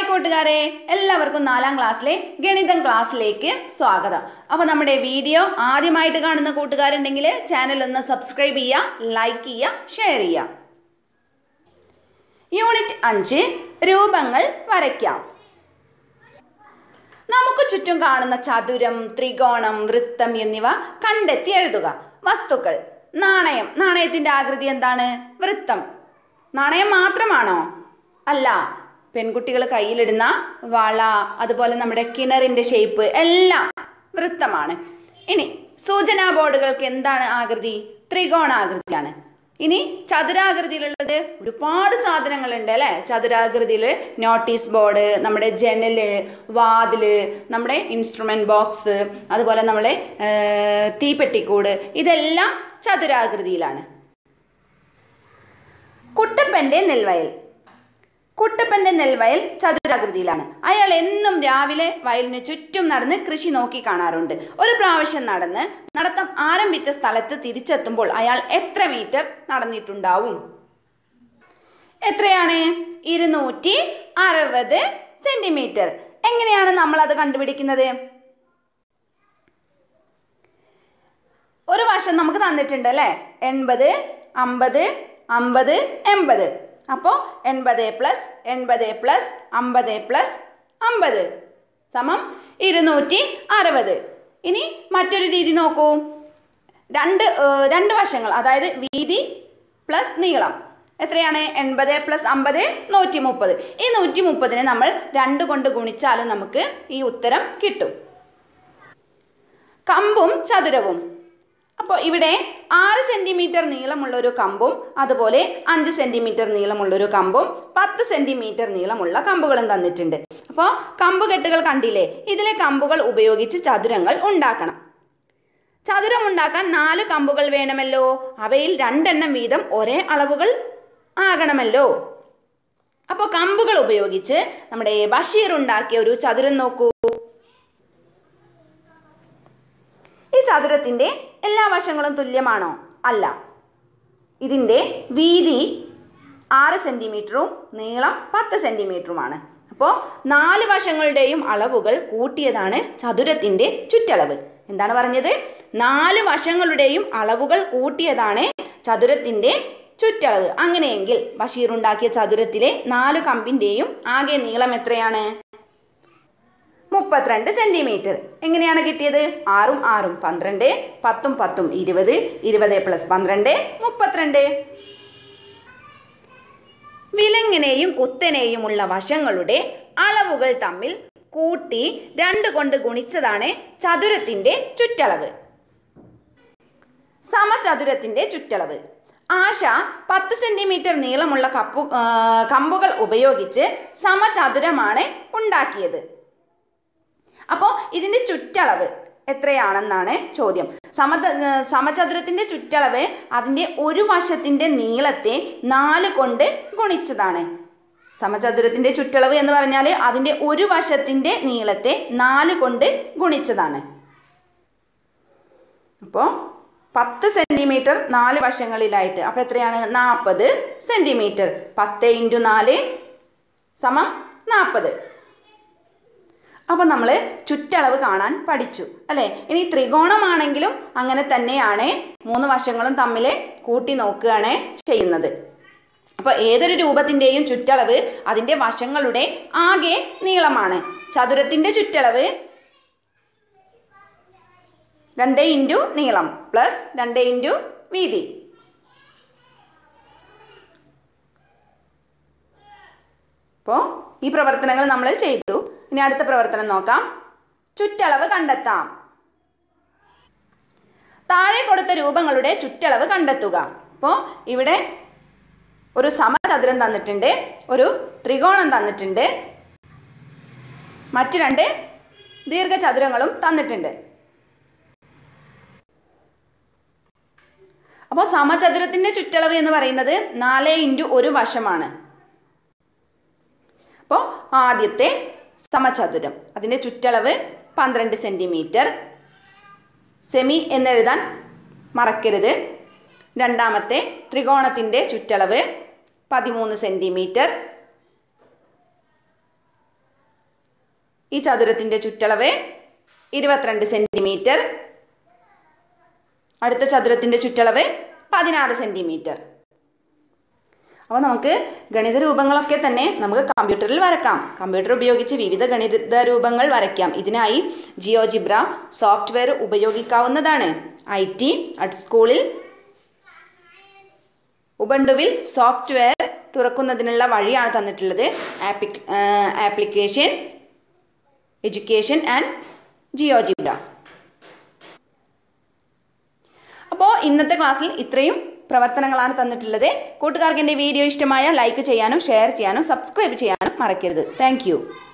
hi കൂട്ടുകാരെ എല്ലാവർക്കും നാലാം ക്ലാസ്സിലെ ഗണിതം ക്ലാസ്സിലേക്ക് സ്വാഗതം അപ്പോൾ നമ്മുടെ വീഡിയോ ആദ്യമായിട്ട് കാണുന്ന കൂട്ടുകാരുണ്ടെങ്കിൽ ചാനൽ ഒന്ന് സബ്സ്ക്രൈബ് ചെയ്യുക ലൈക്ക് ചെയ്യുക ഷെയർ ചെയ്യുക യൂണിറ്റ് അഞ്ച് രൂപങ്ങൾ വരയ്ക്കാം നമുക്ക് ചുറ്റും കാണുന്ന ചതുരം ത്രികോണം വൃത്തം എന്നിവ കണ്ടെത്തി എഴുതുക വസ്തുക്കൾ നാണയം നാണയത്തിന്റെ ആകൃതി എന്താണ് വൃത്തം നാണയം മാത്രമാണോ അല്ല പെൺകുട്ടികൾ കയ്യിലിടുന്ന വള അതുപോലെ നമ്മുടെ കിണറിന്റെ ഷേപ്പ് എല്ലാം വൃത്തമാണ് ഇനി സൂചനാ ബോർഡുകൾക്ക് എന്താണ് ആകൃതി ത്രികോണാകൃതിയാണ് ഇനി ചതുരാകൃതിയിലുള്ളത് ഒരുപാട് സാധനങ്ങളുണ്ട് അല്ലേ ചതുരാകൃതിയിൽ നോട്ടീസ് ബോർഡ് നമ്മുടെ ജനല് വാതില് നമ്മുടെ ഇൻസ്ട്രുമെന്റ് ബോക്സ് അതുപോലെ നമ്മുടെ ഏർ, തീപ്പെട്ടിക്കൂട് ഇതെല്ലാം ചതുരാകൃതിയിലാണ് കുട്ടപ്പന്റെ നെൽവയൽ കുട്ടപ്പന്റെ നെൽവയൽ ചതുരാകൃതിയിലാണ് അയാൾ എന്നും രാവിലെ വയലിന് ചുറ്റും നടന്ന് കൃഷി നോക്കി കാണാറുണ്ട് ഒരു പ്രാവശ്യം നടന്ന് നടത്തം ആരംഭിച്ച സ്ഥലത്ത് തിരിച്ചെത്തുമ്പോൾ അയാൾ എത്ര മീറ്റർ നടന്നിട്ടുണ്ടാവും എത്രയാണ് ഇരുന്നൂറ്റി അറുപത് സെന്റിമീറ്റർ എങ്ങനെയാണ് നമ്മൾ അത് കണ്ടുപിടിക്കുന്നത് ഒരു വശം നമുക്ക് തന്നിട്ടുണ്ട് അല്ലേ എൺപത് അമ്പത് അമ്പത് എൺപത് അപ്പോൾ എൺപത് പ്ലസ് എൺപത് പ്ലസ് അമ്പത് പ്ലസ് അമ്പത് സമം ഇരുന്നൂറ്റി അറുപത് ഇനി മറ്റൊരു രീതി നോക്കൂ രണ്ട് ഏർ, രണ്ട് വശങ്ങൾ അതായത് വീതി പ്ലസ് നീളം എത്രയാണ് എൺപത് പ്ലസ് അമ്പത് നൂറ്റി മുപ്പത് ഈ നൂറ്റി മുപ്പതിനെ നമ്മൾ രണ്ട് കൊണ്ട് ഗുണിച്ചാലും നമുക്ക് ഈ ഉത്തരം കിട്ടും കമ്പും ചതുരവും അപ്പോൾ ഇവിടെ ആറ് സെൻറ്റിമീറ്റർ നീളമുള്ളൊരു കമ്പും അതുപോലെ അഞ്ച് സെൻറ്റിമീറ്റർ നീളമുള്ളൊരു കമ്പും പത്ത് സെൻറ്റിമീറ്റർ നീളമുള്ള കമ്പുകളും തന്നിട്ടുണ്ട് അപ്പോൾ കമ്പുകെട്ടുകൾ കണ്ടില്ലേ ഇതിലെ കമ്പുകൾ ഉപയോഗിച്ച് ചതുരങ്ങൾ ഉണ്ടാക്കണം ചതുരം ഉണ്ടാക്കാൻ നാല് കമ്പുകൾ വേണമല്ലോ അവയിൽ രണ്ടെണ്ണം വീതം ഒരേ അളവുകൾ ആകണമല്ലോ അപ്പോൾ കമ്പുകൾ ഉപയോഗിച്ച് നമ്മുടെ ബഷീർ ഉണ്ടാക്കിയ ഒരു ചതുരം നോക്കൂ ഈ ചതുരത്തിൻ്റെ എല്ലാ വശങ്ങളും തുല്യമാണോ അല്ല ഇതിൻ്റെ വീതി ആറ് സെൻറ്റിമീറ്ററും നീളം പത്ത് സെൻറ്റിമീറ്ററുമാണ് അപ്പോൾ നാല് വശങ്ങളുടെയും അളവുകൾ കൂട്ടിയതാണ് ചതുരത്തിൻ്റെ ചുറ്റളവ് എന്താണ് പറഞ്ഞത് നാല് വശങ്ങളുടെയും അളവുകൾ കൂട്ടിയതാണ് ചതുരത്തിൻ്റെ ചുറ്റളവ് അങ്ങനെയെങ്കിൽ ബഷീർ ഉണ്ടാക്കിയ ചതുരത്തിലെ നാല് കമ്പിൻ്റെയും ആകെ നീളം എത്രയാണ് മുപ്പത്തിരണ്ട് സെന്റിമീറ്റർ എങ്ങനെയാണ് കിട്ടിയത് ആറും ആറും പന്ത്രണ്ട് പത്തും പത്തും ഇരുപത് ഇരുപത് പ്ലസ് പന്ത്രണ്ട് മുപ്പത്തിരണ്ട് വിലങ്ങിനെയും കുത്തനെയുമുള്ള വശങ്ങളുടെ അളവുകൾ തമ്മിൽ കൂട്ടി രണ്ട് കൊണ്ട് ഗുണിച്ചതാണ് ചതുരത്തിന്റെ ചുറ്റളവ് സമചതുരത്തിന്റെ ചുറ്റളവ് ആശ പത്ത് സെന്റിമീറ്റർ നീളമുള്ള കപ്പു ആ, കമ്പുകൾ ഉപയോഗിച്ച് സമചതുരമാണ് ഉണ്ടാക്കിയത് അപ്പോൾ ഇതിൻ്റെ ചുറ്റളവ് എത്രയാണെന്നാണ് ചോദ്യം സമ സമചതുരത്തിൻ്റെ ചുറ്റളവ് അതിൻ്റെ ഒരു വശത്തിൻ്റെ നീളത്തെ നാല് കൊണ്ട് ഗുണിച്ചതാണ് സമചതുരത്തിൻ്റെ ചുറ്റളവ് എന്ന് പറഞ്ഞാൽ അതിൻ്റെ ഒരു വശത്തിൻ്റെ നീളത്തെ നാല് കൊണ്ട് ഗുണിച്ചതാണ് അപ്പോൾ പത്ത് സെൻറ്റിമീറ്റർ നാല് വശങ്ങളിലായിട്ട് അപ്പോൾ എത്രയാണ് നാൽപ്പത് സെൻറ്റിമീറ്റർ പത്ത് ഇൻറ്റു നാല് സമം നാൽപ്പത് അപ്പോൾ നമ്മൾ ചുറ്റളവ് കാണാൻ പഠിച്ചു അല്ലേ ഇനി ത്രികോണമാണെങ്കിലും അങ്ങനെ തന്നെയാണ് മൂന്ന് വശങ്ങളും തമ്മിൽ കൂട്ടി നോക്കുകയാണ് ചെയ്യുന്നത് അപ്പോൾ ഏതൊരു രൂപത്തിൻ്റെയും ചുറ്റളവ് അതിൻ്റെ വശങ്ങളുടെ ആകെ നീളമാണ് ചതുരത്തിൻ്റെ ചുറ്റളവ് രണ്ട് ഇൻറ്റു നീളം പ്ലസ് രണ്ട് ഇൻറ്റു വീതി അപ്പോൾ ഈ പ്രവർത്തനങ്ങൾ നമ്മൾ ചെയ്തു ഇനി അടുത്ത പ്രവർത്തനം നോക്കാം ചുറ്റളവ് കണ്ടെത്താം താഴെ കൊടുത്ത രൂപങ്ങളുടെ ചുറ്റളവ് കണ്ടെത്തുക അപ്പോൾ ഇവിടെ ഒരു സമചതുരം തന്നിട്ടുണ്ട് ഒരു ത്രികോണം തന്നിട്ടുണ്ട് മറ്റ് രണ്ട് ദീർഘചതുരങ്ങളും തന്നിട്ടുണ്ട് അപ്പോൾ സമചതുരത്തിൻ്റെ ചുറ്റളവ് എന്ന് പറയുന്നത് നാല് ഇൻറ്റു ഒരു വശമാണ് അപ്പോൾ ആദ്യത്തെ സമചതുരം അതിൻ്റെ ചുറ്റളവ് പന്ത്രണ്ട് സെൻറ്റിമീറ്റർ സെമി എന്നെഴുതാൻ മറക്കരുത് രണ്ടാമത്തെ ത്രികോണത്തിൻ്റെ ചുറ്റളവ് പതിമൂന്ന് സെൻറ്റിമീറ്റർ ഈ ചതുരത്തിൻ്റെ ചുറ്റളവ് ഇരുപത്തിരണ്ട് സെൻറ്റിമീറ്റർ അടുത്ത ചതുരത്തിൻ്റെ ചുറ്റളവ് പതിനാറ് സെൻറ്റിമീറ്റർ അപ്പോൾ നമുക്ക് ഗണിത രൂപങ്ങളൊക്കെ തന്നെ നമുക്ക് കമ്പ്യൂട്ടറിൽ വരക്കാം കമ്പ്യൂട്ടർ ഉപയോഗിച്ച് വിവിധ ഗണിത രൂപങ്ങൾ വരയ്ക്കാം ഇതിനായി ജിയോജിബ്ര സോഫ്റ്റ്വെയർ ഉപയോഗിക്കാവുന്നതാണ് ഐ ടി അറ്റ് സ്കൂളിൽ ഉബണ്ടുവിൽ സോഫ്റ്റ്വെയർ തുറക്കുന്നതിനുള്ള വഴിയാണ് തന്നിട്ടുള്ളത് ആപ്ലിക് ആപ്ലിക്കേഷൻ എഡ്യൂക്കേഷൻ ആൻഡ് ജിയോജിബ്ര അപ്പോൾ ഇന്നത്തെ ക്ലാസ്സിൽ ഇത്രയും പ്രവർത്തനങ്ങളാണ് തന്നിട്ടുള്ളത് കൂട്ടുകാർക്ക് എൻ്റെ വീഡിയോ ഇഷ്ടമായ ലൈക്ക് ചെയ്യാനും ഷെയർ ചെയ്യാനും സബ്സ്ക്രൈബ് ചെയ്യാനും മറക്കരുത് താങ്ക്